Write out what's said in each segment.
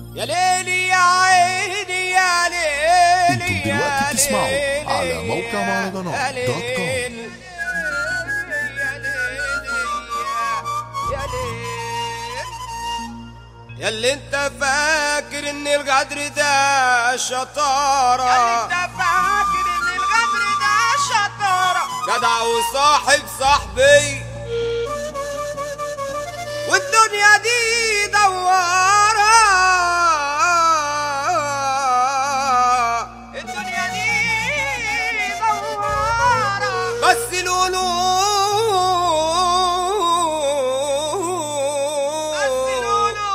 يا ليلي يا عيني يا ليلي انتوا يا دلوقتي بتسمعوا ليلي على موقع مهرجانات يا دوت كوم. ليلي. يا ليلي يا ليلي. يا اللي انت فاكر ان الغدر ده شطارة يا اللي انت فاكر ان الغدر ده شطارة جدع وصاحب صاحبي والدنيا دي دوارة الدنيا دي دوارة بس لولو بس لولو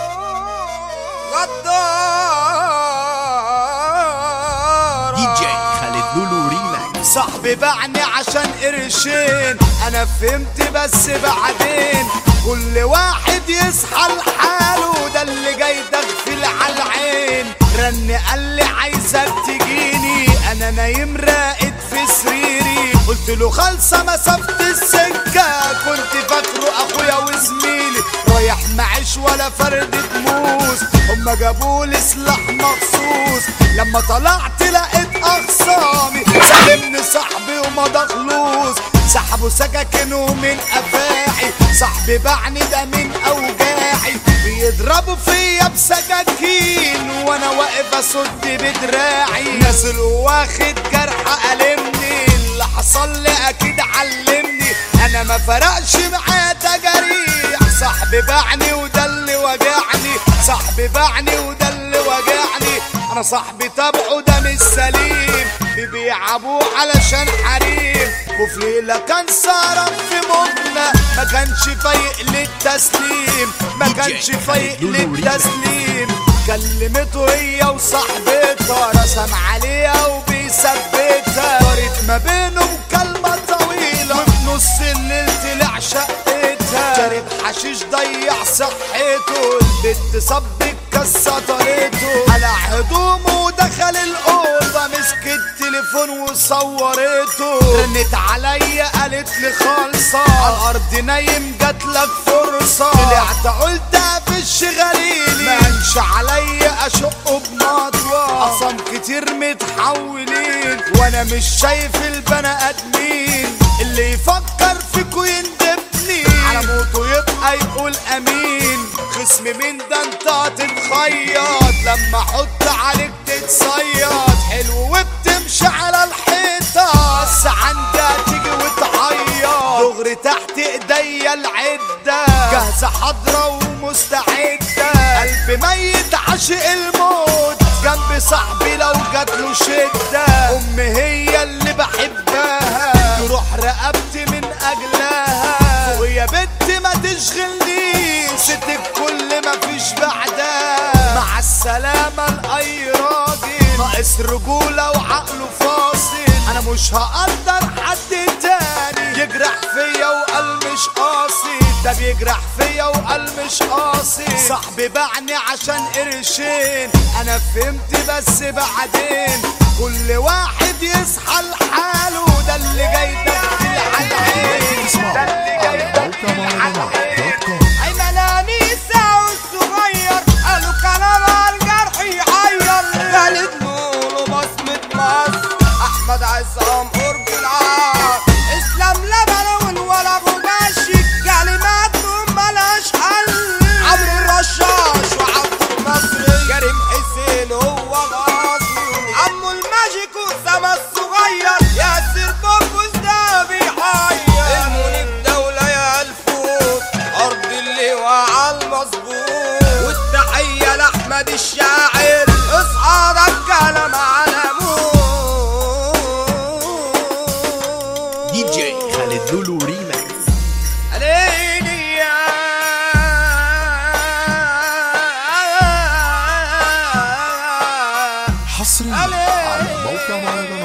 غدارة دي جي خالد لولو ريماكس صاحبي باعني عشان قرشين انا فهمت بس بعدين كل واحد يصحى لحاله ده اللي جاي تغفل على العين رن قال لي عايزك تجيني انا نايم راقد في سريري قلت له خالصه مسافه السكه كنت فاكره اخويا وزميلي رايح معيش ولا فرد موس هما جابوا لي سلاح مخصوص لما طلعت لقيت اخصامي سلمني صاحبي وما دخلوش سحبوا سكاكينه من افاعي صاحبي باعني ده من اوجاعي بيضربوا فيا بسكاكين وانا واقف اصد بدراعي نازل واخد جرح ألمني اللي حصل لي اكيد علمني انا ما فرقش معايا تجاريح صاحبي باعني وده اللي وجعني صاحبي باعني وده اللي وجعني انا صاحبي تبعه ده مش سليم بيبيعبوه علشان حريم وفي ليلة كان سهران في مبنى ما كانش فايق للتسليم ما كانش فايق للتسليم كلمته هي وصاحبتها رسم عليها وبيثبتها دارت ما بينهم كلمة طويلة وفي نص الليل طلع شقتها شارب حشيش ضيع صحته البت صب الكاسة طريته قلع هدومه ودخل الأوضة مسك التليفون وصورته رنت عليا قالت لي خالصة على الأرض نايم جاتلك فرصة طلعت قلت قفش غليلي ما هنش عليا أشقه بمطوة أصم كتير متحولين وأنا مش شايف البني آدمين اللي يفكر فيكوا يندبني على موته يبقى يقول أمين خصم مين ده انت هتتخيط لما احط عليك تتصيد حلو وبتمشي على الحيطة بس عندها تيجي وتعيط دغري تحت ايديا العدة جاهزة حاضرة ومستعدة قلبي ميت عاشق الموت جنب صاحبي لو جاتله شدة امي هي اللي بحبها تروح رقبتي من اجلها ويا بنت ما تشغلنيش ستك كل ما فيش بعدها مع السلامة لأي راجل ناقص رجولة وعقله فاصل أنا مش هقدر حد تاني يجرح فيا وقال مش قاسي ده بيجرح فيا وقال مش قاسي صاحبي باعني عشان قرشين أنا فهمت بس بعدين كل واحد يصحى لحاله ده اللي جاي تغفل على العين ده اللي جاي على موقع تغفل على مهرجانات العين دوت كوم ايمن انيسة والصغير قالوا كلام على الجرح يحير خالد نور وبصمة مصر أحمد عصام قرب العار اسلام لبنون ولا غباشي كلماتهم ملهاش حل عمرو الرشاش وعبد المصري كريم حسين هو غاصي عمو الماجيك وسما الصغير ياسر بوبوس ده بيحير المنيب دولة يا الفوت أرض اللي وعى المظبوط والتحية لأحمد الشاعر اصحى رجالة على موت دي جي خالد لولو ريماكس ليلي يا حصريا على موقع مهرجانات